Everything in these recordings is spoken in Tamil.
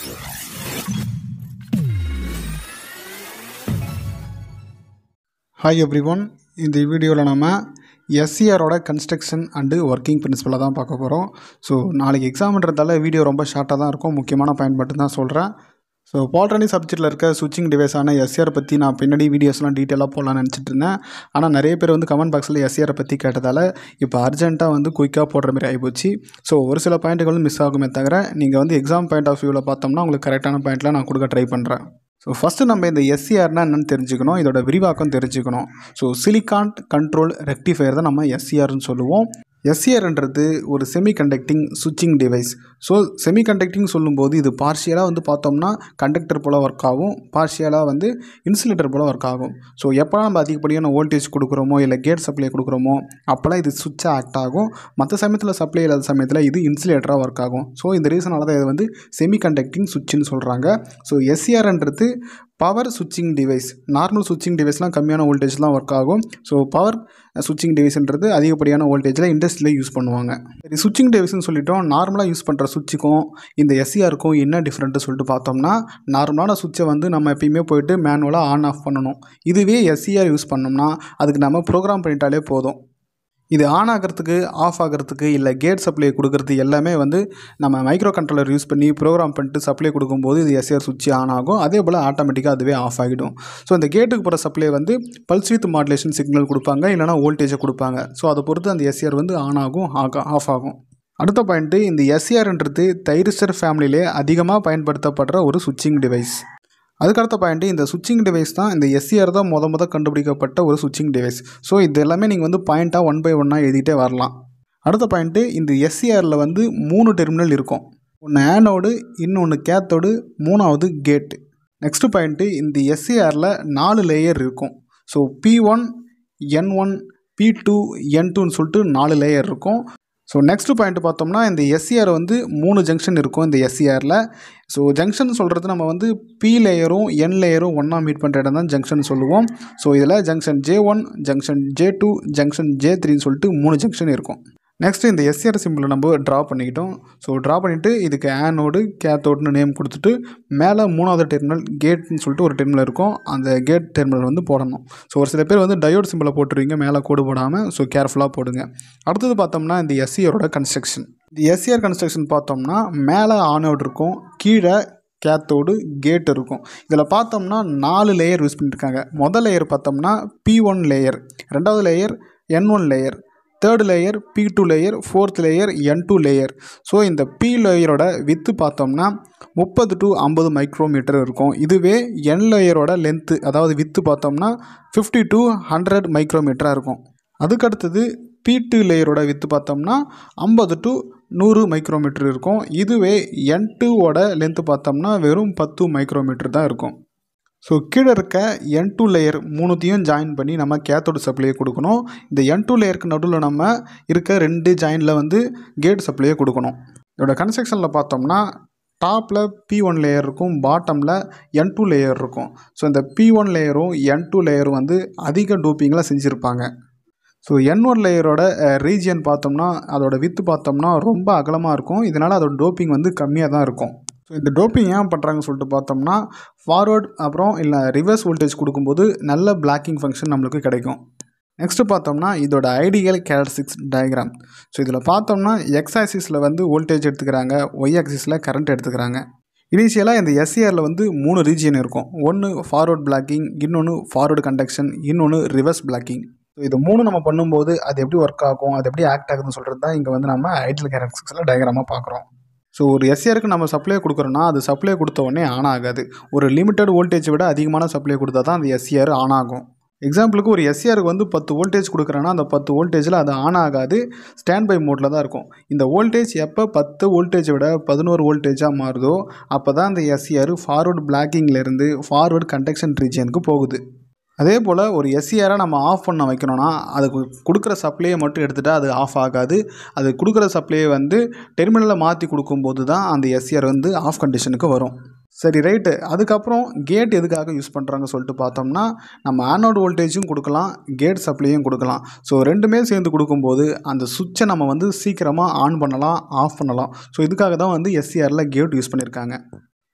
ஹாய் எவ்ரி ஒன் இந்த வீடியோவில் நம்ம எஸ்சிஆரோட கன்ஸ்ட்ரக்ஷன் அண்டு ஒர்க்கிங் பிரின்சிபலை தான் பார்க்க போகிறோம் ஸோ நாளைக்கு எக்ஸாம்ன்றதால வீடியோ ரொம்ப ஷார்ட்டாக தான் இருக்கும் முக்கியமான பாயிண்ட் மட்டும் தான் சொல்கிறேன் ஸோ பால்ட்ரானி சப்ஜெக்ட்டில் இருக்க சுவிட்சிங் டிவைஸான எஸ்சிஆர் பற்றி நான் பின்னாடி வீடியோஸ்லாம் டீட்டெயிலாக போடலாம்னு நினச்சிட்டு இருந்தேன் ஆனால் நிறைய பேர் வந்து கமெண்ட் பாக்ஸில் எஸ்சிஆரை பற்றி கேட்டதால் இப்போ அர்ஜென்ட்டாக வந்து குயிக்காக போடுற மாதிரி ஆகிப்போச்சு ஸோ ஒரு சில பாயிண்ட்டுகளும் மிஸ் ஆகுமே தவிர நீங்கள் வந்து எக்ஸாம் பாயிண்ட் ஆஃப் வியூவில் பார்த்தோம்னா உங்களுக்கு கரெக்டான பாயிண்ட்டில் நான் கொடுக்க ட்ரை பண்ணுறேன் ஸோ ஃபஸ்ட்டு நம்ம இந்த எஸ்சிஆர்னா என்னன்னு தெரிஞ்சுக்கணும் இதோட விரிவாக்கம் தெரிஞ்சுக்கணும் ஸோ சிலிகான் கண்ட்ரோல் ரெக்டிஃபையர் தான் நம்ம எஸ்சிஆர்னு சொல்லுவோம் எஸ்சிஆர்ன்றது ஒரு செமி கண்டக்டிங் சுவிட்சிங் டிவைஸ் ஸோ செமி கண்டக்டிங் சொல்லும்போது இது பார்ஷியலாக வந்து பார்த்தோம்னா கண்டக்டர் போல் ஒர்க் ஆகும் பார்ஷியலாக வந்து இன்சுலேட்டர் போல் ஒர்க் ஆகும் ஸோ எப்போலாம் நம்ம அதிகப்படியான வோல்டேஜ் கொடுக்குறோமோ இல்லை கேட் சப்ளை கொடுக்குறோமோ அப்போல்லாம் இது சுவிட்சாக ஆக்ட் ஆகும் மற்ற சமயத்தில் சப்ளை இல்லாத சமயத்தில் இது இன்சுலேட்டராக ஒர்க் ஆகும் ஸோ இந்த ரீசனால தான் இது வந்து செமி கண்டக்டிங் சுவிட்சுன்னு சொல்கிறாங்க ஸோ எஸ்சிஆர்ன்றது பவர் சுவிட்சிங் டிவைஸ் நார்மல் சுவிட்சிங் டிவைஸ்லாம் கம்மியான வோல்டேஜ்லாம் ஒர்க் ஆகும் ஸோ பவர் சுவிட்சிங் டிவைஸ்ன்றது அதிகப்படியான வோல்டேஜில் இண்டஸ்ட்ரியில் யூஸ் பண்ணுவாங்க சரி சுவிட்சிங் டிவைஸ்னு சொல்லிட்டோம் நார்மலாக யூஸ் பண்ணுற சுவிட்சுக்கும் இந்த எஸ்சிஆருக்கும் என்ன டிஃப்ரெண்ட்டு சொல்லிட்டு பார்த்தோம்னா நார்மலான சுவிட்சை வந்து நம்ம எப்பயுமே போயிட்டு மேனுவலாக ஆன் ஆஃப் பண்ணணும் இதுவே எஸ்சிஆர் யூஸ் பண்ணோம்னா அதுக்கு நம்ம ப்ரோக்ராம் பண்ணிட்டாலே போதும் இது ஆன் ஆகிறதுக்கு ஆஃப் ஆகிறதுக்கு இல்லை கேட் சப்ளை கொடுக்கறது எல்லாமே வந்து நம்ம மைக்ரோ கண்ட்ரோலர் யூஸ் பண்ணி ப்ரோக்ராம் பண்ணிட்டு சப்ளை கொடுக்கும்போது இது எஸ்ஆர் சுவிட்ச் ஆன் ஆகும் அதே போல் ஆட்டோமேட்டிக்காக அதுவே ஆஃப் ஆகிடும் ஸோ இந்த கேட்டுக்கு போகிற சப்ளை வந்து பல்ஸ் வித் மாடுலேஷன் சிக்னல் கொடுப்பாங்க இல்லைனா வோல்டேஜை கொடுப்பாங்க ஸோ அதை பொறுத்து அந்த எஸ்ஆர் வந்து ஆன் ஆகும் ஆஃப் ஆகும் அடுத்த பாயிண்ட்டு இந்த எஸ்ஆர்ன்றது தைரிஸ்டர் ஃபேமிலியிலே அதிகமாக பயன்படுத்தப்படுற ஒரு சுவிட்சிங் டிவைஸ் அதுக்கடுத்த பாயிண்ட்டு இந்த சுவிட்சிங் டிவைஸ் தான் இந்த எஸ்சிஆர் தான் முத முத கண்டுபிடிக்கப்பட்ட ஒரு சுவிட்சிங் டிவைஸ் ஸோ இது எல்லாமே நீங்கள் வந்து பாயிண்ட்டாக ஒன் பை ஒன்னாக எழுதிட்டே வரலாம் அடுத்த பாயிண்ட்டு இந்த எஸ்சிஆரில் வந்து மூணு டெர்மினல் இருக்கும் ஒன்று ஆனோடு இன்னொன்று கேத்தோடு மூணாவது கேட்டு நெக்ஸ்ட் பாயிண்ட்டு இந்த எஸ்சிஆரில் நாலு லேயர் இருக்கும் so P one N one P two N டூன்னு சொல்லிட்டு நாலு லேயர் இருக்கும் ஸோ நெக்ஸ்ட் பாயிண்ட் பார்த்தோம்னா இந்த எஸ்சிஆர் வந்து மூணு ஜங்ஷன் இருக்கும் இந்த எஸ்சிஆரில் ஸோ ஜங்ஷன் சொல்கிறது நம்ம வந்து பி லேயரும் என் லேயரும் ஒன்றா மீட் பண்ணுற இடம் தான் ஜங்ஷன் சொல்லுவோம் ஸோ இதில் junction J one junction J two junction J த்ரீன்னு சொல்லிட்டு மூணு ஜங்ஷன் இருக்கும் நெக்ஸ்ட் இந்த எஸ்சிஆர் சிம்பிளை நம்ம ட்ரா பண்ணிக்கிட்டோம் ஸோ ட்ரா பண்ணிவிட்டு இதுக்கு ஆனோடு கேத்தோடுன்னு நேம் கொடுத்துட்டு மேலே மூணாவது டெர்மினல் கேட்னு சொல்லிட்டு ஒரு டெர்மினல் இருக்கும் அந்த கேட் டெர்மினல் வந்து போடணும் ஸோ ஒரு சில பேர் வந்து டயோட் சிம்பிளை போட்டுருவீங்க மேலே கோடு போடாமல் ஸோ கேர்ஃபுல்லாக போடுங்க அடுத்தது பார்த்தோம்னா இந்த எஸ்சிஆரோட கன்ஸ்ட்ரக்ஷன் இந்த எஸ்சிஆர் கன்ஸ்ட்ரக்ஷன் பார்த்தோம்னா மேலே ஆனோடு இருக்கும் கீழே கேத்தோடு கேட் இருக்கும் இதில் பார்த்தோம்னா நாலு லேயர் யூஸ் பண்ணியிருக்காங்க மொதல் லேயர் பார்த்தோம்னா பி ஒன் லேயர் ரெண்டாவது layer N one layer third layer P two layer fourth layer N two layer so இந்த பி லேயரோட வித்து பார்த்தோம்னா முப்பது டு ஐம்பது மைக்ரோமீட்டர் இருக்கும் இதுவே என் லேயரோட லென்த்து அதாவது வித்து பார்த்தோம்னா ஃபிஃப்டி டு ஹண்ட்ரட் மைக்ரோமீட்டராக இருக்கும் அதுக்கடுத்தது பி டூ லேயரோட வித்து பார்த்தோம்னா ஐம்பது டு நூறு மைக்ரோமீட்டர் இருக்கும் இதுவே என் டூவோட லென்த்து பார்த்தோம்னா வெறும் பத்து மைக்ரோமீட்டர் தான் இருக்கும் ஸோ கீழே இருக்க என் டூ லேயர் மூணுத்தையும் ஜாயின் பண்ணி நம்ம கேத்தோடு சப்ளையை கொடுக்கணும் இந்த என் டூ லேயருக்கு நடுவில் நம்ம இருக்க ரெண்டு ஜாயினில் வந்து கேட் சப்ளையை கொடுக்கணும் இதோட கன்ஸ்ட்ரக்ஷனில் பார்த்தோம்னா டாப்பில் பி ஒன் லேயர் இருக்கும் பாட்டமில் என் டூ லேயர் இருக்கும் ஸோ இந்த பி ஒன் லேயரும் என் டூ லேயரும் வந்து அதிக டூப்பிங்கில் செஞ்சுருப்பாங்க ஸோ என் ஒன் லேயரோட ரீஜியன் பார்த்தோம்னா அதோட வித்து பார்த்தோம்னா ரொம்ப அகலமாக இருக்கும் இதனால் அதோட டோப்பிங் வந்து கம்மியாக தான் இருக்கும் ஸோ இந்த டோப்பிங் ஏன் பண்ணுறாங்கன்னு சொல்லிட்டு பார்த்தோம்னா ஃபார்வர்ட் அப்புறம் இல்லை ரிவர்ஸ் வோல்டேஜ் கொடுக்கும்போது நல்ல பிளாக்கிங் ஃபங்க்ஷன் நம்மளுக்கு கிடைக்கும் நெக்ஸ்ட்டு பார்த்தோம்னா இதோட ஐடியல் கேரக்டரிஸ்டிக்ஸ் டயக்ராம் ஸோ இதில் பார்த்தோம்னா எக்ஸ் ஆக்சிஸில் வந்து வோல்டேஜ் எடுத்துக்கிறாங்க ஒய் ஆக்சிஸில் கரண்ட் எடுத்துக்கிறாங்க இனிஷியலாக இந்த எஸ்சிஆரில் வந்து மூணு ரீஜியன் இருக்கும் ஒன்று ஃபார்வர்ட் பிளாக்கிங் இன்னொன்று ஃபார்வர்டு கண்டக்ஷன் இன்னொன்று ரிவர்ஸ் பிளாக்கிங் ஸோ இது மூணு நம்ம பண்ணும்போது அது எப்படி ஒர்க் ஆகும் அது எப்படி ஆக்ட் ஆகுதுன்னு சொல்கிறது தான் இங்கே வந்து நம்ம ஐடியல் கேரக்டரிஸ்டிக்ஸில் டயக்ராமாக பார்க்குறோம் ஸோ ஒரு எஸ்ஆருக்கு நம்ம சப்ளை கொடுக்குறோன்னா அது சப்ளை கொடுத்த உடனே ஆன் ஆகாது ஒரு லிமிட்டட் வோல்டேஜ் விட அதிகமான சப்ளை கொடுத்தா தான் அந்த எஸ்சிஆர் ஆன் ஆகும் எக்ஸாம்பிளுக்கு ஒரு எஸ்சிஆருக்கு வந்து பத்து வோல்டேஜ் கொடுக்குறேன்னா அந்த பத்து வோல்டேஜில் அது ஆன் ஆகாது ஸ்டாண்ட் பை மோட்டில் தான் இருக்கும் இந்த வோல்டேஜ் எப்போ பத்து வோல்டேஜை விட பதினோரு வோல்டேஜாக மாறுதோ அப்போ தான் அந்த எஸ்சிஆர் ஃபார்வர்டு பிளாக்கிங்லேருந்து ஃபார்வர்டு கண்டக்ஷன் ரீஜியனுக்கு போகுது அதே போல் ஒரு எஸ்சிஆரை நம்ம ஆஃப் பண்ண வைக்கணும்னா அதுக்கு கொடுக்குற சப்ளையை மட்டும் எடுத்துகிட்டா அது ஆஃப் ஆகாது அது கொடுக்குற சப்ளையை வந்து டெர்மினலில் மாற்றி கொடுக்கும்போது தான் அந்த எஸ்சிஆர் வந்து ஆஃப் கண்டிஷனுக்கு வரும் சரி ரைட்டு அதுக்கப்புறம் கேட் எதுக்காக யூஸ் பண்ணுறாங்க சொல்லிட்டு பார்த்தோம்னா நம்ம ஆனோட் வோல்டேஜும் கொடுக்கலாம் கேட் சப்ளையும் கொடுக்கலாம் ஸோ ரெண்டுமே சேர்ந்து கொடுக்கும்போது அந்த சுவிட்சை நம்ம வந்து சீக்கிரமாக ஆன் பண்ணலாம் ஆஃப் பண்ணலாம் ஸோ இதுக்காக தான் வந்து எஸ்சிஆரில் கேட் யூஸ் பண்ணியிருக்காங்க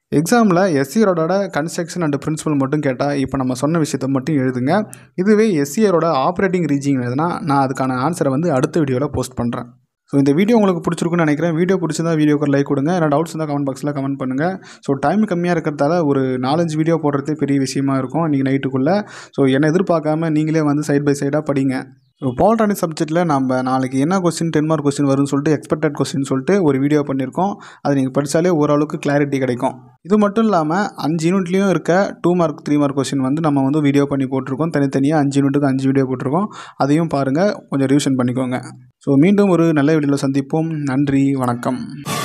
எக்ஸாமில் எஸ்சிஆரோட கன்ஸ்ட்ரக்ஷன் அண்ட் பிரின்சிபல் மட்டும் கேட்டால் இப்போ நம்ம சொன்ன விஷயத்தை மட்டும் எழுதுங்க இதுவே எஸ்சிஆரோட ஆப்ரேட்டிங் ரீஜிங் எழுதுனா நான் அதுக்கான ஆன்சரை வந்து அடுத்த வீடியோவில் போஸ்ட் பண்ணுறேன் ஸோ இந்த வீடியோ உங்களுக்கு பிடிச்சிருக்குன்னு நினைக்கிறேன் வீடியோ பிடிச்சிருந்தா வீடியோக்கு லைக் கொடுங்க ஏன்னா டவுட்ஸ் இருந்தால் கமெண்ட் பாக்ஸில் கமெண்ட் பண்ணுங்கள் ஸோ டைம் கம்மியாக இருக்கிறதால ஒரு நாலஞ்சு வீடியோ போடுறதே பெரிய விஷயமா இருக்கும் இன்றைக்கி நைட்டுக்குள்ளே ஸோ என்னை எதிர்பார்க்காம நீங்களே வந்து சைட் பை சைடாக படிங்க ஸோ பால்டானிக் சப்ஜெக்ட்டில் நம்ம நாளைக்கு என்ன கொஸ்டின் டென் மார்க் கொஸ்டின் வரும்னு சொல்லிட்டு எக்ஸ்பெக்டட் கொஸ்டின் சொல்லிட்டு ஒரு வீடியோ பண்ணியிருக்கோம் அது நீங்கள் படித்தாலே ஓரளவுக்கு கிளாரிட்டி கிடைக்கும் இது மட்டும் இல்லாமல் அஞ்சு யூனிட்லேயும் இருக்க two mark three mark question வந்து நம்ம வந்து வீடியோ பண்ணி போட்டிருக்கோம் தனித்தனியாக அஞ்சு யூனிட்டுக்கு அஞ்சு வீடியோ போட்டிருக்கோம் அதையும் பாருங்கள் கொஞ்சம் ரிவிஷன் பண்ணிக்கோங்க ஸோ மீண்டும் ஒரு நல்ல வீடியோவில் சந்திப்போம் நன்றி வணக்கம்